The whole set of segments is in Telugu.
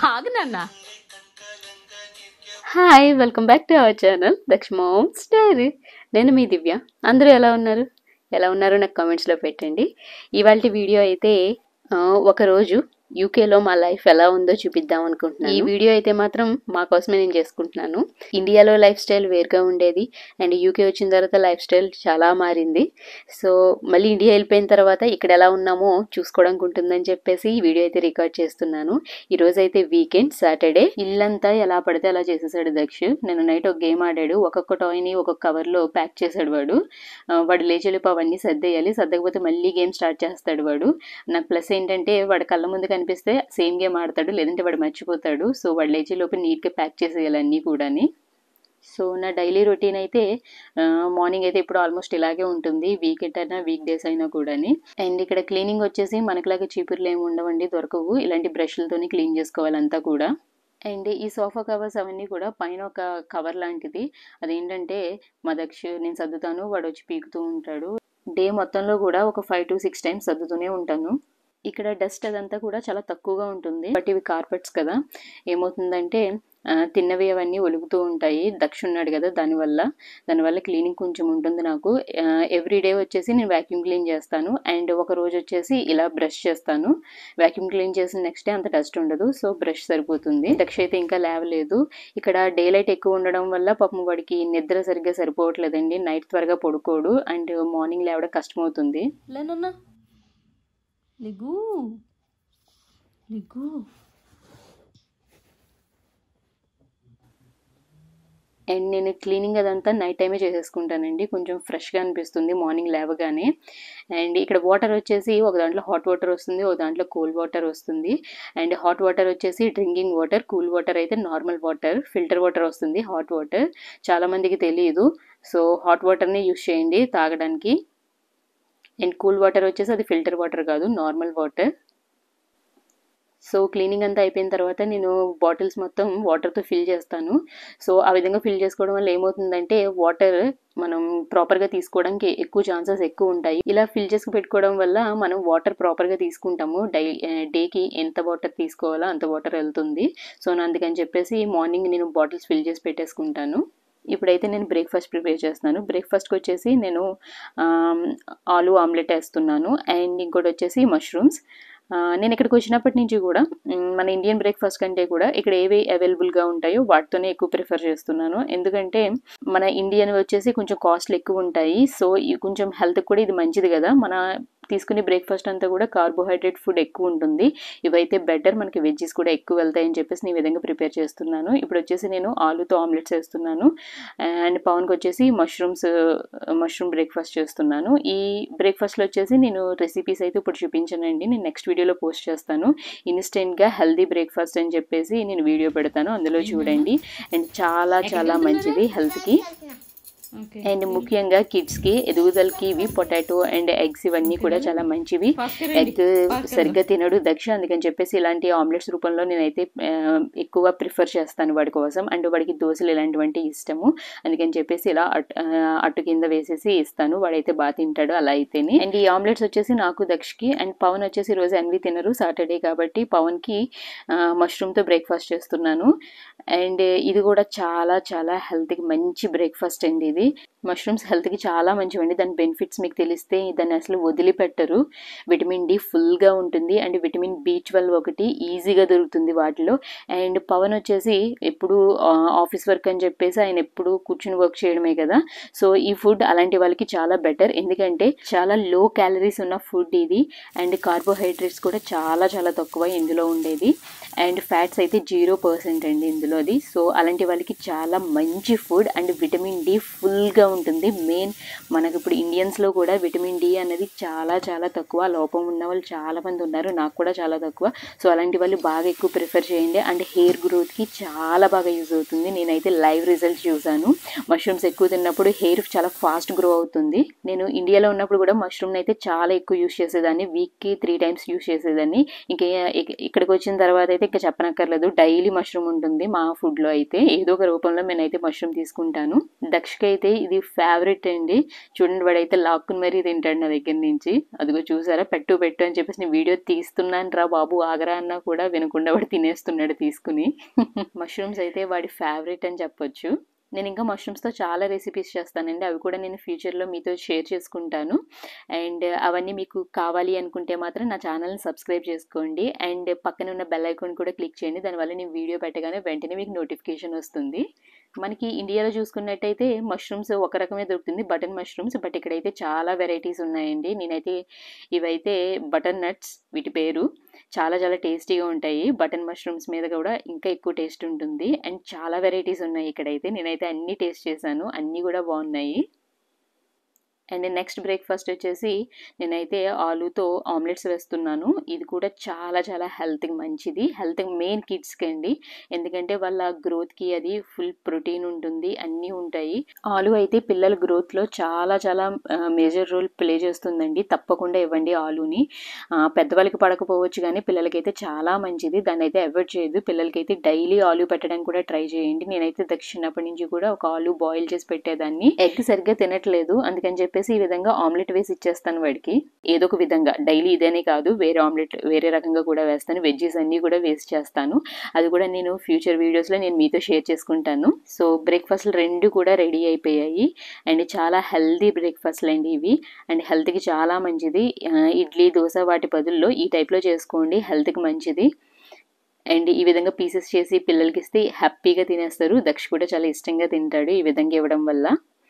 ఆగు నాన్న hi welcome back to our channel Daksha moms diary నేను మీ దివ్య అందరూ ఎలా ఉన్నారు ఎలా ఉన్నారో నాకు కామెంట్స్లో పెట్టండి ఇవాళ వీడియో అయితే ఆ, ఒక రోజు యూకేలో మా లైఫ్ ఎలా ఉందో చూపిద్దాం అనుకుంటున్నాను ఈ వీడియో అయితే మాత్రం మా కోసమే నేను చేసుకుంటున్నాను ఇండియాలో లైఫ్ స్టైల్ వేరుగా ఉండేది అండ్ యూకే వచ్చిన తర్వాత లైఫ్ స్టైల్ చాలా మారింది సో మళ్ళీ ఇండియా వెళ్ళిపోయిన తర్వాత ఇక్కడ ఎలా ఉన్నామో చూసుకోవడానికి ఉంటుందని చెప్పేసి ఈ వీడియో అయితే రికార్డ్ చేస్తున్నాను ఈ రోజు అయితే వీకెండ్ సాటర్డే ఇల్లంతా ఎలా పడితే అలా చేసేసాడు దక్ష్ నేను నైట్ ఒక గేమ్ ఆడాడు ఒక్కొక్క టాయ్ని ఒక్కొక్క కవర్లో ప్యాక్ చేశాడు వాడు ఆ, వాడు లేచేలోపు అవన్నీ సర్దేయాలి సర్దకపోతే మళ్ళీ గేమ్ స్టార్ట్ చేస్తాడు వాడు నాకు ప్లస్ ఏంటంటే వాడు కళ్ళ ముందు కనిపిస్తే సేమ్ గేమ్ ఆడతాడు లేదంటే వాడు మర్చిపోతాడు సో వాడు లేచేలోపు నీట్గా ప్యాక్ చేసేయాలి అన్నీ కూడాని సో నా డైలీ రొటీన్ అయితే మార్నింగ్ అయితే ఇప్పుడు ఆల్మోస్ట్ ఇలాగే ఉంటుంది వీకెండ్ అయినా వీక్ డేస్ అయినా కూడాని అండ్ ఇక్కడ క్లీనింగ్ వచ్చేసి మనకులాగా చీపుర్లు ఏమి ఉండవండి దొరకవు ఇలాంటి బ్రష్లతోని క్లీన్ చేసుకోవాలంతా కూడా అండ్ ఈ సోఫా కవర్స్ అవన్నీ కూడా పైన ఒక కవర్ లాంటిది అదేంటంటే మా దక్ష నేను సర్దుతాను వాడు వచ్చి పీకుతూ ఉంటాడు డే మొత్తంలో కూడా ఒక ఫైవ్ టు సిక్స్ టైమ్స్ సర్దుతూనే ఉంటాను ఇక్కడ డస్ట్ అదంతా కూడా చాలా తక్కువగా ఉంటుంది బట్ ఇవి కార్పెట్స్ కదా ఏమవుతుందంటే ఆ, తిన్నవి అవన్నీ ఒలుగుతూ ఉంటాయి దక్ష ఉన్నాడు కదా దానివల్ల దానివల్ల క్లీనింగ్ కొంచెం ఉంటుంది నాకు ఎవ్రీ డే వచ్చేసి నేను వ్యాక్యూమ్ క్లీన్ చేస్తాను అండ్ ఒక రోజు వచ్చేసి ఇలా బ్రష్ చేస్తాను వ్యాక్యూమ్ క్లీన్ చేసిన నెక్స్ట్ డే అంత డస్ట్ ఉండదు సో బ్రష్ సరిపోతుంది దక్ష అయితే ఇంకా లేవలేదు ఇక్కడ డే లైట్ ఎక్కువ ఉండడం వల్ల పాపం వాడికి నిద్ర సరిగ్గా సరిపోవట్లేదండి నైట్ త్వరగా పడుకోడు అండ్ మార్నింగ్ లేవడం కష్టమవుతుంది లేనన్నా లిగు లిగు అండ్ నేను క్లీనింగ్ అదంతా నైట్ టైమే చేసేసుకుంటానండి కొంచెం ఫ్రెష్గా అనిపిస్తుంది మార్నింగ్ లేవగానే అండ్ ఇక్కడ వాటర్ వచ్చేసి ఒక దాంట్లో హాట్ వాటర్ వస్తుంది ఒక దాంట్లో కూల్ వాటర్ వస్తుంది అండ్ హాట్ వాటర్ వచ్చేసి డ్రింకింగ్ వాటర్ కూల్ వాటర్ అయితే నార్మల్ వాటర్ ఫిల్టర్ వాటర్ వస్తుంది హాట్ వాటర్ చాలామందికి తెలియదు సో హాట్ వాటర్ని యూస్ చేయండి తాగడానికి అండ్ కూల్ వాటర్ వచ్చేసి అది ఫిల్టర్ వాటర్ కాదు నార్మల్ వాటర్ సో క్లీనింగ్ అంతా అయిపోయిన తర్వాత నేను బాటిల్స్ మొత్తం వాటర్తో ఫిల్ చేస్తాను సో ఆ విధంగా ఫిల్ చేసుకోవడం వల్ల ఏమవుతుందంటే వాటర్ మనం ప్రాపర్గా తీసుకోవడానికి ఎక్కువ ఛాన్సెస్ ఎక్కువ ఉంటాయి ఇలా ఫిల్ చేసి పెట్టుకోవడం వల్ల మనం వాటర్ ప్రాపర్గా తీసుకుంటాము డై డేకి ఎంత వాటర్ తీసుకోవాలో అంత వాటర్ వెళ్తుంది సో నేను అందుకని చెప్పేసి మార్నింగ్ నేను బాటిల్స్ ఫిల్ చేసి పెట్టేసుకుంటాను ఇప్పుడైతే నేను బ్రేక్ఫాస్ట్ ప్రిపేర్ చేస్తున్నాను బ్రేక్ఫాస్ట్కి వచ్చేసి నేను ఆమ్, ఆలు ఆమ్లెట్ వేస్తున్నాను అండ్ ఇంకోటి వచ్చేసి మష్రూమ్స్ ఆ, నేను ఇక్కడికి వచ్చినప్పటి నుంచి కూడా మ్, మన ఇండియన్ బ్రేక్ఫాస్ట్ కంటే కూడా ఇక్కడ ఏవి అవైలబుల్గా ఉంటాయో వాటితోనే ఎక్కువ ప్రిఫర్ చేస్తున్నాను ఎందుకంటే మన ఇండియన్ వచ్చేసి కొంచెం కాస్ట్లు ఎక్కువ ఉంటాయి సో ఇవి కొంచెం హెల్త్కి కూడా ఇది మంచిది కదా మన తీసుకునే బ్రేక్ఫాస్ట్ అంతా కూడా కార్బోహైడ్రేట్ ఫుడ్ ఎక్కువ ఉంటుంది ఇవైతే బెటర్ మనకి వెజ్జెస్ కూడా ఎక్కువ వెళ్తాయని చెప్పేసి నేను ఈ విధంగా ప్రిపేర్ చేస్తున్నాను ఇప్పుడు వచ్చేసి నేను ఆలుతో ఆమ్లెట్స్ వేస్తున్నాను అండ్ పవన్కి వచ్చేసి మష్రూమ్స్ మష్రూమ్ బ్రేక్ఫాస్ట్ చేస్తున్నాను ఈ బ్రేక్ఫాస్ట్లో వచ్చేసి నేను రెసిపీస్ అయితే ఇప్పుడు చూపించానండి నేను నెక్స్ట్ వీడియోలో పోస్ట్ చేస్తాను ఇన్స్టెంట్గా హెల్దీ బ్రేక్ఫాస్ట్ అని చెప్పేసి నేను వీడియో పెడతాను అందులో చూడండి అండ్ చాలా చాలా మంచిది హెల్త్కి ఓకే అండ్ ముఖ్యంగా కిడ్స్కి ఎదుగుదలకి ఇవి పొటాటో అండ్ ఎగ్స్ ఇవన్నీ కూడా చాలా మంచివి ఎగ్ సరిగ్గా తినడు దక్ష అందుకని చెప్పేసి ఇలాంటి ఆమ్లెట్స్ రూపంలో నేనైతే ఆ, ఎక్కువ ప్రిఫర్ చేస్తాను వాడి కోసం అండ్ వాడికి దోశలు ఇలాంటివంటి ఇష్టము అందుకని చెప్పేసి ఇలా అట్- ఆ, అట్టు కింద వేసేసి ఇస్తాను వాడైతే బాగా తింటాడు అలా అయితేనే అండ్ ఈ ఆమ్లెట్స్ వచ్చేసి నాకు దక్షకి అండ్ పవన్ వచ్చేసి ఈ రోజు అన్వి తినరు సాటర్డే కాబట్టి పవన్కి మష్రూమ్తో బ్రేక్ఫాస్ట్ చేస్తున్నాను అండ్ ఇది కూడా చాలా చాలా హెల్త్కి మంచి బ్రేక్ఫాస్ట్ అండి ఇది మష్రూమ్స్ హెల్త్కి చాలా మంచివండి దాని బెనిఫిట్స్ మీకు తెలిస్తే దాన్ని అసలు వదిలిపెట్టరు విటమిన్ డి ఫుల్గా ఉంటుంది అండ్ విటమిన్ బి ట్వెల్వ్ ఒకటి ఈజీగా దొరుకుతుంది వాటిలో అండ్ పవన్ వచ్చేసి ఎప్పుడు ఆఫీస్ వర్క్ అని చెప్పేసి ఆయన ఎప్పుడు కూర్చుని వర్క్ చేయడమే కదా సో ఈ ఫుడ్ అలాంటి వాళ్ళకి చాలా బెటర్ ఎందుకంటే చాలా లో క్యాలరీస్ ఉన్న ఫుడ్ ఇది అండ్ కార్బోహైడ్రేట్స్ కూడా చాలా చాలా తక్కువ ఇందులో ఉండేది అండ్ ఫ్యాట్స్ అయితే జీరో పర్సెంట్ అండి ఇందులోది సో అలాంటి వాళ్ళకి చాలా మంచి ఫుడ్ అండ్ విటమిన్ డి ఫుల్గా ఉంటుంది మెయిన్ మనకు ఇప్పుడు ఇండియన్స్లో కూడా విటమిన్ డి అనేది చాలా చాలా తక్కువ లోపం ఉన్న వాళ్ళు చాలా మంది ఉన్నారు నాకు కూడా చాలా తక్కువ సో అలాంటి వాళ్ళు బాగా ఎక్కువ ప్రిఫర్ చేయండి అండ్ హెయిర్ గ్రోత్కి చాలా బాగా యూజ్ అవుతుంది నేనైతే లైవ్ రిజల్ట్స్ చూసాను మష్రూమ్స్ ఎక్కువ తిన్నప్పుడు హెయిర్ చాలా ఫాస్ట్ గ్రో అవుతుంది నేను ఇండియాలో ఉన్నప్పుడు కూడా మష్రూమ్ని అయితే చాలా ఎక్కువ యూజ్ చేసేదాన్ని వీక్కి త్రీ టైమ్స్ యూజ్ చేసేదాన్ని ఇంకా ఇక- ఇక్కడికి వచ్చిన తర్వాత అయితే ఇంకా చెప్పనక్కర్లేదు డైలీ మష్రూమ్ ఉంటుంది మా ఫుడ్లో అయితే ఏదో ఒక రూపంలో నేనైతే మష్రూమ్ తీసుకుంటాను దక్షకి అయితే ఇది ఫేవరెట్ అండి చూడండి వాడైతే లాక్కుని మరీ తింటాడు నా దగ్గర నుంచి అదిగో చూసారా పెట్టు పెట్టు అని చెప్పేసి నేను వీడియో తీస్తున్నాను రా బాబు ఆగరా అన్నా కూడా వినకుండా వాడు తినేస్తున్నాడు తీసుకుని మష్రూమ్స్ అయితే వాడి ఫేవరెట్ అని చెప్పొచ్చు నేను ఇంకా మష్రూమ్స్తో చాలా రెసిపీస్ చేస్తానండి అవి కూడా నేను ఫ్యూచర్లో మీతో షేర్ చేసుకుంటాను అండ్ అవన్నీ మీకు కావాలి అనుకుంటే మాత్రం నా ఛానల్ని సబ్స్క్రైబ్ చేసుకోండి అండ్ పక్కన ఉన్న బెల్ ఐకాన్ కూడా క్లిక్ చేయండి దానివల్ల నేను వీడియో పెట్టగానే వెంటనే మీకు నోటిఫికేషన్ వస్తుంది మనకి ఇండియాలో చూసుకున్నట్టయితే మష్రూమ్స్ ఒక రకమే దొరుకుతుంది బటన్ మష్రూమ్స్ బట్ ఇక్కడైతే చాలా వెరైటీస్ ఉన్నాయండి నేనైతే ఇవైతే బటన్ నట్స్ వీటి పేరు చాలా చాలా టేస్టీగా ఉంటాయి బటన్ మష్రూమ్స్ మీద కూడా ఇంకా ఎక్కువ టేస్ట్ ఉంటుంది అండ్ చాలా వెరైటీస్ ఉన్నాయి ఇక్కడైతే నేనైతే అన్ని టేస్ట్ చేశాను అన్నీ కూడా బాగున్నాయి అండ్ నెక్స్ట్ బ్రేక్ఫాస్ట్ వచ్చేసి నేనైతే ఆలూతో ఆమ్లెట్స్ వేస్తున్నాను ఇది కూడా చాలా చాలా హెల్త్కి మంచిది హెల్త్ మెయిన్ కిడ్స్కి అండి ఎందుకంటే వాళ్ళ గ్రోత్కి అది ఫుల్ ప్రోటీన్ ఉంటుంది అన్నీ ఉంటాయి ఆలు అయితే పిల్లల గ్రోత్లో చాలా చాలా మేజర్ రోల్ ప్లే చేస్తుందండి తప్పకుండా ఇవ్వండి ఆలుని ఆ, పెద్దవాళ్ళకి పడకపోవచ్చు కానీ పిల్లలకైతే చాలా మంచిది దాన్ని అయితే అవాయిడ్ చేయదు పిల్లలకైతే డైలీ ఆలు పెట్టడానికి కూడా ట్రై చేయండి నేనైతే దక్షిణప్పటి నుంచి కూడా ఒక ఆలు బాయిల్ చేసి పెట్టేదాన్ని ఎగ్ సరిగ్గా తినట్లేదు అందుకని చెప్పేసి ఈ విధంగా ఆమ్లెట్ వేసి ఇచ్చేస్తాను వాడికి ఏదో ఒక విధంగా డైలీ ఇదేనే కాదు వేరే ఆమ్లెట్ వేరే రకంగా కూడా వేస్తాను వెజ్జెస్ అన్నీ కూడా వేస్ట్ చేస్తాను అది కూడా నేను ఫ్యూచర్ వీడియోస్లో నేను మీతో షేర్ చేసుకుంటాను సో బ్రేక్ఫాస్ట్లు రెండు కూడా రెడీ అయిపోయాయి అండ్ చాలా హెల్దీ బ్రేక్ఫాస్ట్లు అండి ఇవి అండ్ హెల్త్కి చాలా మంచిది ఆ, ఇడ్లీ దోశ వాటి బదుల్లో ఈ టైప్లో చేసుకోండి హెల్త్కి మంచిది అండ్ ఈ విధంగా పీసెస్ చేసి పిల్లలకి ఇస్తే హ్యాపీగా తినేస్తారు దక్ష కూడా చాలా ఇష్టంగా తింటాడు ఈ విధంగా ఇవ్వడం వల్ల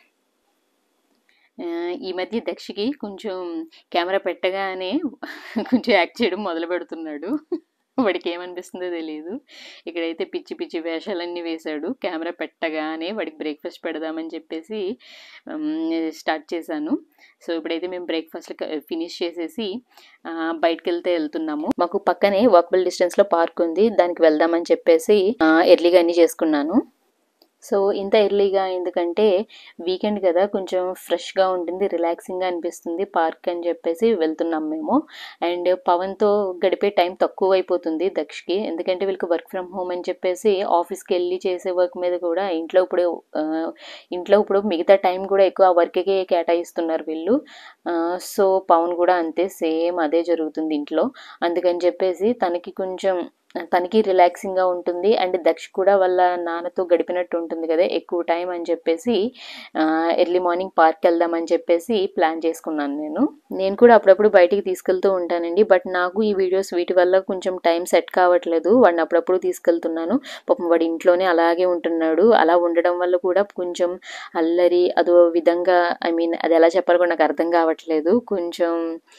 ఆ, ఈ మధ్య దక్షకి కొంచెం కెమెరా పెట్టగానే కొంచెం యాక్ట్ చేయడం మొదలు పెడుతున్నాడు వాడికి ఏమనిపిస్తుందో తెలియదు ఇక్కడైతే పిచ్చి పిచ్చి వేషాలన్నీ వేశాడు కెమెరా పెట్టగానే వాడికి బ్రేక్ఫాస్ట్ పెడదామని చెప్పేసి స్టార్ట్ చేశాను సో ఇప్పుడైతే మేము బ్రేక్ఫాస్ట్ ఫినిష్ చేసేసి ఆ, బయటకు వెళ్తే వెళ్తున్నాము మాకు పక్కనే వాకబుల్ డిస్టెన్స్లో పార్క్ ఉంది దానికి వెళ్దామని చెప్పేసి ఎర్లీగా అన్నీ చేసుకున్నాను సో ఇంత ఎర్లీగా ఎందుకంటే వీకెండ్ కదా కొంచెం ఫ్రెష్గా ఉంటుంది రిలాక్సింగ్గా అనిపిస్తుంది పార్క్ అని చెప్పేసి వెళ్తున్నాం మేము అండ్ పవన్తో గడిపే టైం తక్కువ అయిపోతుంది దక్షకి ఎందుకంటే వీళ్ళకి వర్క్ ఫ్రమ్ హోమ్ అని చెప్పేసి ఆఫీస్కి వెళ్ళి చేసే వర్క్ మీద కూడా ఇంట్లో ఇప్పుడు ఆ, ఇంట్లో ఇప్పుడు మిగతా టైం కూడా ఎక్కువ ఆ వర్క్కే కేటాయిస్తున్నారు వీళ్ళు ఆ, సో పవన్ కూడా అంతే సేమ్ అదే జరుగుతుంది ఇంట్లో అందుకని చెప్పేసి తనకి కొంచెం తనకి రిలాక్సింగ్గా ఉంటుంది అండ్ దక్ష కూడా వాళ్ళ నాన్నతో గడిపినట్టు ఉంటుంది కదా ఎక్కువ టైం అని చెప్పేసి ఎర్లీ మార్నింగ్ పార్క్ వెళ్దామని చెప్పేసి ప్లాన్ చేసుకున్నాను నేను నేను కూడా అప్పుడప్పుడు బయటికి తీసుకెళ్తూ ఉంటానండి బట్ నాకు ఈ వీడియోస్ వీటి వల్ల కొంచెం టైం సెట్ కావట్లేదు వాడిని అప్పుడప్పుడు తీసుకెళ్తున్నాను పాపం వాడి ఇంట్లోనే అలాగే ఉంటున్నాడు అలా ఉండడం వల్ల కూడా కొంచెం అల్లరి అదో విధంగా ఐ మీన్ అది ఎలా చెప్పాలో కూడా నాకు అర్థం కావట్లేదు కొంచెం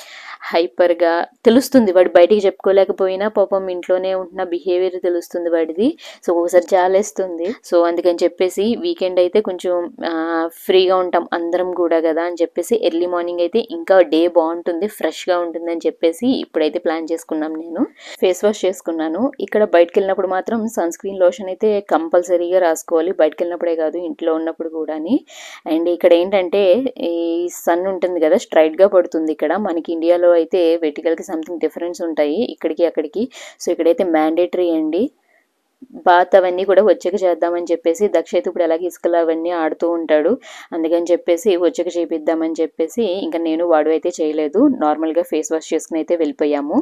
హైపర్గా తెలుస్తుంది వాడు బయటికి చెప్పుకోలేకపోయినా పాపం ఇంట్లోనే ఉంటున్న బిహేవియర్ తెలుస్తుంది వాడిది సో ఒకసారి జాలేస్తుంది సో అందుకని చెప్పేసి వీకెండ్ అయితే కొంచెం ఆ, ఫ్రీగా ఉంటాం అందరం కూడా కదా అని చెప్పేసి ఎర్లీ మార్నింగ్ అయితే ఇంకా డే బాగుంటుంది ఫ్రెష్గా ఉంటుంది అని చెప్పేసి ఇప్పుడైతే ప్లాన్ చేసుకున్నాం నేను ఫేస్ వాష్ చేసుకున్నాను ఇక్కడ బయటకు వెళ్ళినప్పుడు మాత్రం సన్ స్క్రీన్ లోషన్ అయితే కంపల్సరీగా రాసుకోవాలి బయటకు వెళ్ళినప్పుడే కాదు ఇంట్లో ఉన్నప్పుడు కూడా అండ్ ఇక్కడ ఏంటంటే ఈ సన్ ఉంటుంది కదా స్ట్రైట్ గా పడుతుంది ఇక్కడ మనకి ఇండియాలో అయితే వెటికల్ కి సంథింగ్ డిఫరెన్స్ ఉంటాయి ఇక్కడికి అక్కడికి సో ఇక్కడైతే మ్యాండేటరీ అండి బాత్ అవన్నీ కూడా వచ్చాక చేద్దామని చెప్పేసి దక్ష అయితే ఇప్పుడు ఎలాగ ఇసుకలు అవన్నీ ఆడుతూ ఉంటాడు అందుకని చెప్పేసి వచ్చాక చేపిద్దామని చెప్పేసి ఇంకా నేను వాడు అయితే చేయలేదు నార్మల్గా ఫేస్ వాష్ చేసుకుని అయితే వెళ్ళిపోయాము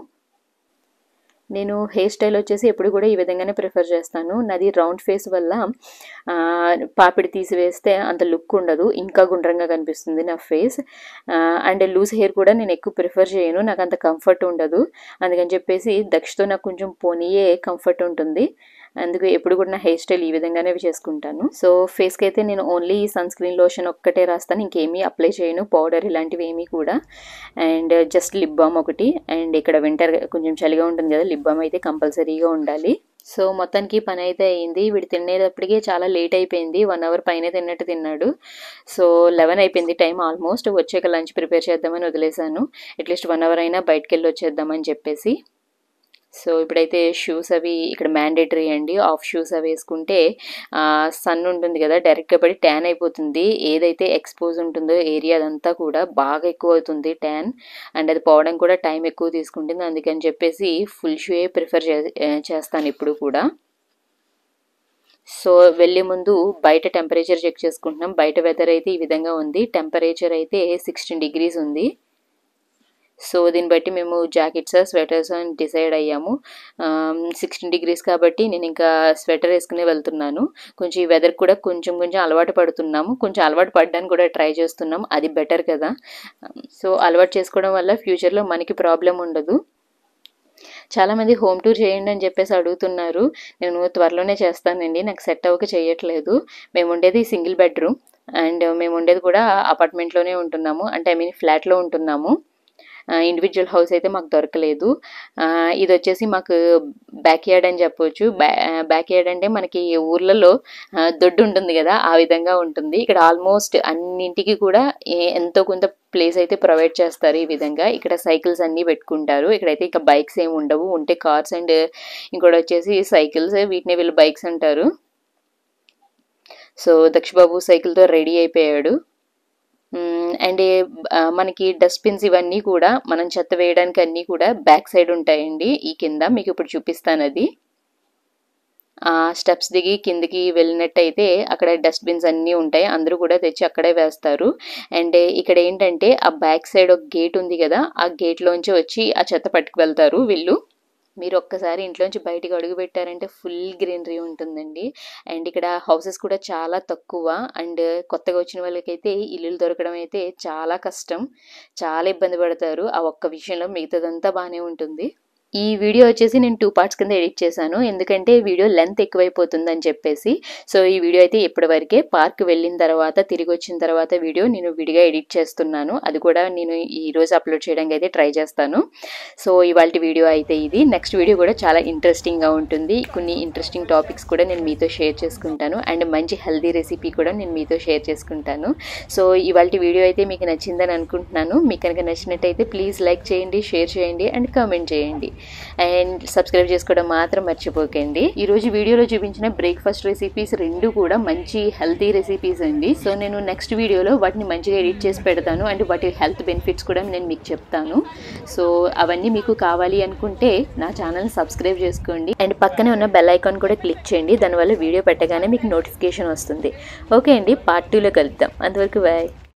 నేను హెయిర్ స్టైల్ వచ్చేసి ఎప్పుడు కూడా ఈ విధంగానే ప్రిఫర్ చేస్తాను నాది రౌండ్ ఫేస్ వల్ల ఆ, పాపిడి తీసివేస్తే అంత లుక్ ఉండదు ఇంకా గుండ్రంగా కనిపిస్తుంది నా ఫేస్ అండ్ లూజ్ హెయిర్ కూడా నేను ఎక్కువ ప్రిఫర్ చేయను నాకు అంత కంఫర్ట్ ఉండదు అందుకని చెప్పేసి దక్షతో నాకు కొంచెం పోనీయే కంఫర్ట్ ఉంటుంది అందుకు ఎప్పుడు కూడా నా హెయిర్ స్టైల్ ఈ విధంగానే చేసుకుంటాను సో ఫేస్కి అయితే నేను ఓన్లీ సన్ స్క్రీన్ లోషన్ ఒక్కటే రాస్తాను ఇంకేమీ అప్లై చేయను పౌడర్ ఇలాంటివి ఏమీ కూడా అండ్ జస్ట్ లిప్ బామ్ ఒకటి అండ్ ఇక్కడ వింటర్ కొంచెం చలిగా ఉంటుంది కదా లిప్ బామ్ అయితే కంపల్సరీగా ఉండాలి సో మొత్తానికి పని అయితే అయింది వీడు తినేటప్పటికే చాలా లేట్ అయిపోయింది వన్ అవర్ పైన తిన్నట్టు తిన్నాడు సో లెవెన్ అయిపోయింది టైం ఆల్మోస్ట్ వచ్చాక లంచ్ ప్రిపేర్ చేద్దామని వదిలేశాను అట్లీస్ట్ వన్ అవర్ అయినా బయటకు వెళ్ళి వచ్చేద్దామని చెప్పేసి సో ఇప్పుడైతే షూస్ అవి ఇక్కడ మ్యాండేటరీ అండి ఆఫ్ షూస్ అవి వేసుకుంటే సన్ ఉంటుంది కదా డైరెక్ట్గా పడి ట్యాన్ అయిపోతుంది ఏదైతే ఎక్స్పోజ్ ఉంటుందో ఏరియా అదంతా కూడా బాగా ఎక్కువ అవుతుంది ట్యాన్ అండ్ అది పోవడం కూడా టైం ఎక్కువ తీసుకుంటుంది అందుకని చెప్పేసి ఫుల్ షూ ప్రిఫర్ చేస్తాను ఇప్పుడు కూడా సో వెళ్ళే ముందు బయట టెంపరేచర్ చెక్ చేసుకుంటున్నాం బయట వెదర్ అయితే ఈ విధంగా ఉంది టెంపరేచర్ అయితే సిక్స్టీన్ డిగ్రీస్ ఉంది సో దీన్ని బట్టి మేము జాకెట్స్ స్వెటర్స్ అని డిసైడ్ అయ్యాము సిక్స్టీన్ డిగ్రీస్ కాబట్టి నేను ఇంకా స్వెటర్ వేసుకునే వెళ్తున్నాను కొంచెం ఈ వెదర్ కూడా కొంచెం కొంచెం అలవాటు పడుతున్నాము కొంచెం అలవాటు పడడానికి కూడా ట్రై చేస్తున్నాం అది బెటర్ కదా సో అలవాటు చేసుకోవడం వల్ల ఫ్యూచర్లో మనకి ప్రాబ్లం ఉండదు చాలామంది హోమ్ టూర్ చేయండి అని చెప్పేసి అడుగుతున్నారు నేను త్వరలోనే చేస్తానండి నాకు సెట్ అవ్వక చేయట్లేదు మేము ఉండేది సింగిల్ బెడ్రూమ్ అండ్ మేము ఉండేది కూడా అపార్ట్మెంట్లోనే ఉంటున్నాము అంటే ఐ మీన్ ఫ్లాట్లో ఉంటున్నాము ఇండివిజువల్ హౌస్ అయితే మాకు దొరకలేదు ఇది వచ్చేసి మాకు బ్యాక్ యార్డ్ అని చెప్పొచ్చు బ్యాక్ యార్డ్ అంటే మనకి ఊర్లలో దొడ్డు ఉంటుంది కదా ఆ విధంగా ఉంటుంది ఇక్కడ ఆల్మోస్ట్ అన్నింటికి కూడా ఎంతో కొంత ప్లేస్ అయితే ప్రొవైడ్ చేస్తారు ఈ విధంగా ఇక్కడ సైకిల్స్ అన్నీ పెట్టుకుంటారు ఇక్కడైతే ఇక బైక్స్ ఏమి ఉండవు ఉంటే కార్స్ అండ్ ఇంకోటి వచ్చేసి సైకిల్స్ వీటిని వీళ్ళు బైక్స్ అంటారు సో దక్షబాబు సైకిల్తో రెడీ అయిపోయాడు అండ్ మనకి డస్ట్బిన్స్ ఇవన్నీ కూడా మనం చెత్త వేయడానికి అన్నీ కూడా బ్యాక్ సైడ్ ఉంటాయండి ఈ కింద మీకు ఇప్పుడు చూపిస్తాను అది స్టెప్స్ దిగి కిందికి వెళ్ళినట్టయితే అక్కడ డస్ట్బిన్స్ అన్నీ ఉంటాయి అందరూ కూడా తెచ్చి అక్కడే వేస్తారు అండ్ ఇక్కడ ఏంటంటే ఆ బ్యాక్ సైడ్ ఒక గేట్ ఉంది కదా ఆ గేట్లోంచి వచ్చి ఆ చెత్త పట్టుకు వెళ్తారు వీళ్ళు మీరు ఒక్కసారి ఇంట్లోంచి బయటకు అడుగు పెట్టారంటే ఫుల్ గ్రీనరీ ఉంటుందండి అండ్ ఇక్కడ హౌసెస్ కూడా చాలా తక్కువ అండ్ కొత్తగా వచ్చిన వాళ్ళకైతే ఇల్లులు దొరకడం అయితే చాలా కష్టం చాలా ఇబ్బంది పడతారు ఆ ఒక్క విషయంలో మిగతాదంతా బాగానే ఉంటుంది ఈ వీడియో వచ్చేసి నేను టూ పార్ట్స్ కింద ఎడిట్ చేశాను ఎందుకంటే వీడియో లెంత్ ఎక్కువైపోతుంది అని చెప్పేసి సో ఈ వీడియో అయితే ఇప్పటివరకే పార్క్ వెళ్ళిన తర్వాత తిరిగి వచ్చిన తర్వాత వీడియో నేను విడిగా ఎడిట్ చేస్తున్నాను అది కూడా నేను ఈ రోజు అప్లోడ్ చేయడానికి అయితే ట్రై చేస్తాను సో ఇవాళ వీడియో అయితే ఇది నెక్స్ట్ వీడియో కూడా చాలా ఇంట్రెస్టింగ్గా ఉంటుంది కొన్ని ఇంట్రెస్టింగ్ టాపిక్స్ కూడా నేను మీతో షేర్ చేసుకుంటాను అండ్ మంచి హెల్దీ రెసిపీ కూడా నేను మీతో షేర్ చేసుకుంటాను సో ఇవాళ వీడియో అయితే మీకు నచ్చిందని అనుకుంటున్నాను మీకు కనుక నచ్చినట్టయితే ప్లీజ్ లైక్ చేయండి షేర్ చేయండి అండ్ కామెంట్ చేయండి అండ్ సబ్స్క్రైబ్ చేసుకోవడం మాత్రం మర్చిపోకండి ఈ రోజు వీడియోలో చూపించిన బ్రేక్ఫాస్ట్ రెసిపీస్ రెండు కూడా మంచి హెల్తీ రెసిపీస్ అండి సో నేను నెక్స్ట్ వీడియోలో వాటిని మంచిగా ఎడిట్ చేసి పెడతాను అండ్ వాటి హెల్త్ బెనిఫిట్స్ కూడా నేను మీకు చెప్తాను సో అవన్నీ మీకు కావాలి అనుకుంటే నా ఛానల్ని సబ్స్క్రైబ్ చేసుకోండి అండ్ పక్కనే ఉన్న బెల్ ఐకాన్ కూడా క్లిక్ చేయండి దానివల్ల వీడియో పెట్టగానే మీకు నోటిఫికేషన్ వస్తుంది ఓకే అండి పార్ట్ టూలో కలుద్దాం అంతవరకు బాయ్